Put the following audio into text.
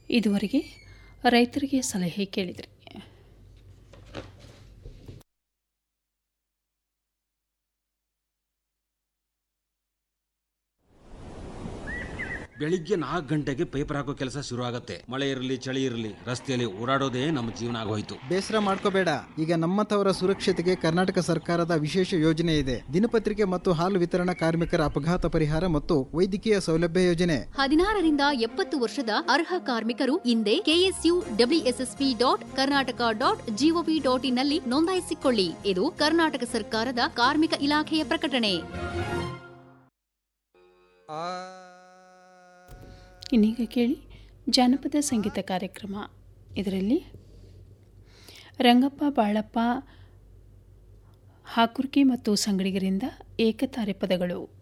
ಇದುವರೆಗೆ ರೈತರಿಗೆ ಸಲಹೆ ಕೇಳಿದ್ರಿ ಬೆಳಿಗ್ಗೆ ನಾಲ್ಕು ಗಂಟೆಗೆ ಪೇಪರ್ ಹಾಕೋ ಕೆಲಸ ಶುರು ಆಗುತ್ತೆ ಮಳೆ ಇರಲಿ ಚಳಿ ಇರಲಿ ರಸ್ತೆಯಲ್ಲಿ ಓಡಾಡೋದೇ ನಮ್ಮ ಜೀವನ ಆಗೋಯ್ತು ಬೇಸರ ಮಾಡ್ಕೋಬೇಡ ಈಗ ನಮ್ಮಂಥವರ ಸುರಕ್ಷತೆಗೆ ಕರ್ನಾಟಕ ಸರ್ಕಾರದ ವಿಶೇಷ ಯೋಜನೆ ಇದೆ ದಿನಪತ್ರಿಕೆ ಮತ್ತು ಹಾಲು ವಿತರಣಾ ಕಾರ್ಮಿಕರ ಅಪಘಾತ ಪರಿಹಾರ ಮತ್ತು ವೈದ್ಯಕೀಯ ಸೌಲಭ್ಯ ಯೋಜನೆ ಹದಿನಾರರಿಂದ ಎಪ್ಪತ್ತು ವರ್ಷದ ಅರ್ಹ ಕಾರ್ಮಿಕರು ಹಿಂದೆ KSU WSSP dot Karnataka dot GOV dot ಇನ್ನಲ್ಲಿ ನೋಂದಾಯಿಸಿಕೊಳ್ಳಿ ಇದು ಕರ್ನಾಟಕ ಸರ್ಕಾರದ ಕಾರ್ಮಿಕ ಇಲಾಖೆಯ ಪ್ರಕಟಣೆ ಇನ್ನೀಗ ಕೇಳಿ ಜಾನಪದ ಸಂಗೀತ ಕಾರ್ಯಕ್ರಮ ಇದರಲ್ಲಿ ರಂಗಪ್ಪ ಬಾಳಪ್ಪ ಹಾಕುರ್ಕಿ ಮತ್ತು ಸಂಗಡಿಗರಿಂದ ಏಕತಾರೆ ಪದಗಳು